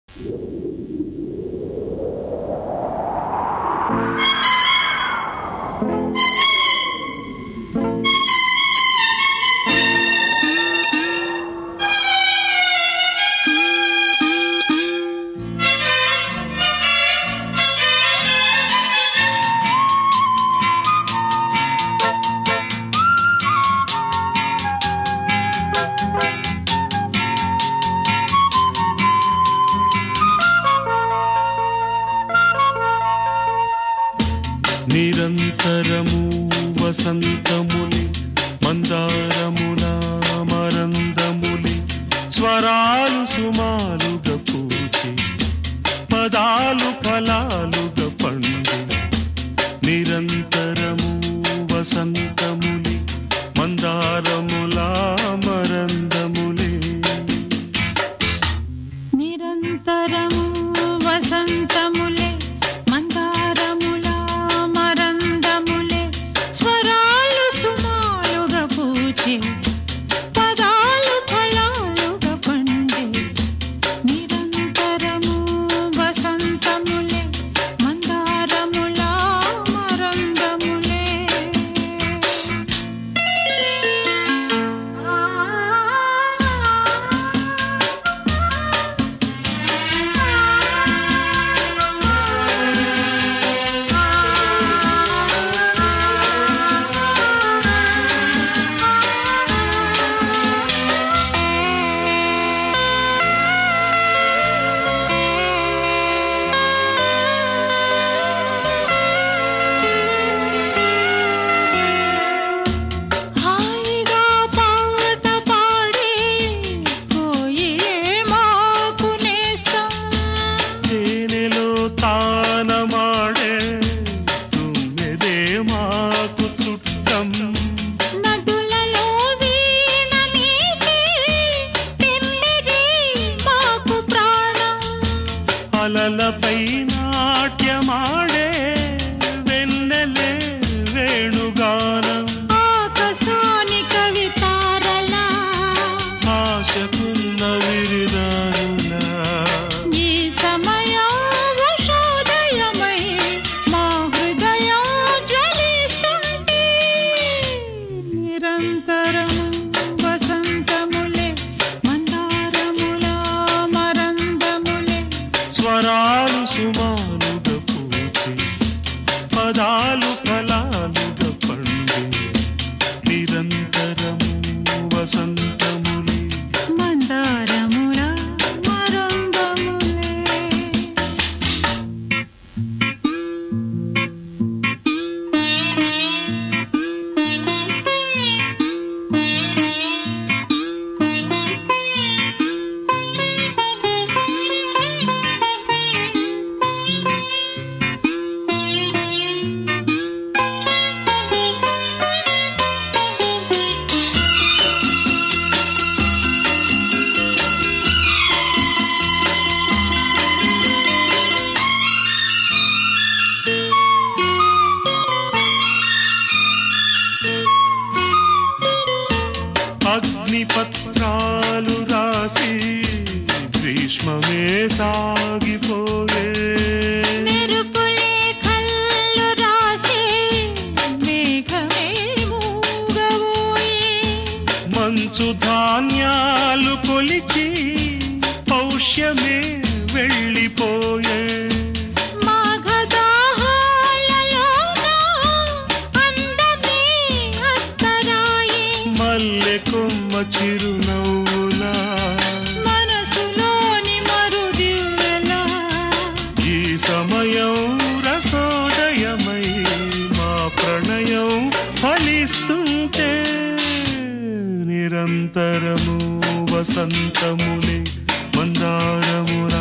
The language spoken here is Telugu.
నిరంతరము వసంతములి మందారముల మరందములి స్వరాలు సుమాలుగా పూచి పదాలు ఫలాలుగా పండు నిరంతరము వసంతములి మందారముల మరందములి నిరంతరము వసంతములే మందారముల మరందములే స్వరాలు సుమాలుగా పూచే పదాలు ఫలాలుగా పండే నిరంతరము వసంతములే మందారముల మరందములే హాయిగా పాట పాడి కోయిలే మాకు నేస్తం తేనెలో తానమాడే తుమ్మెదే మాకు చుట్టం నదులలో వీణ మీటే తిమ్మిరి మాకు ప్రాణం అలలపై నాట్యమాడే వెన్నెలే వేణుగానం ఆకాశాని కవితారలా ఆశకున్న విరిదారులా ఈ సమయం ఉషోదయమై మా హృదయం జ్వలిస్తుంటే నిరంతరం వసంతములే మందారముల మరందములే స్వరాలు సుమాలుగా పూచి పదాలు ఫలాలుగా పండు నిరంతరము వసంతములి మందారముల మరందములే అగ్నిపత్రాలు రాసి గ్రీష్మమే సాగిపోయే మెరుపులే కళ్ళు రాసే మేఘమే మూగబోయే మంచు ధాన్యాలు కొలిచి పౌష్యమే వెళ్ళిపోయే మాఘదాహాలలోన అందమే అత్తరాయే మల్లె కొమ్మ చిరునవ్వులా మనసులోని మరుదివ్వెలా ఈ సమయం రసోదయమై మా ప్రణయం ఫలిస్తుంటే నిరంతరము వసంతములే మందారమున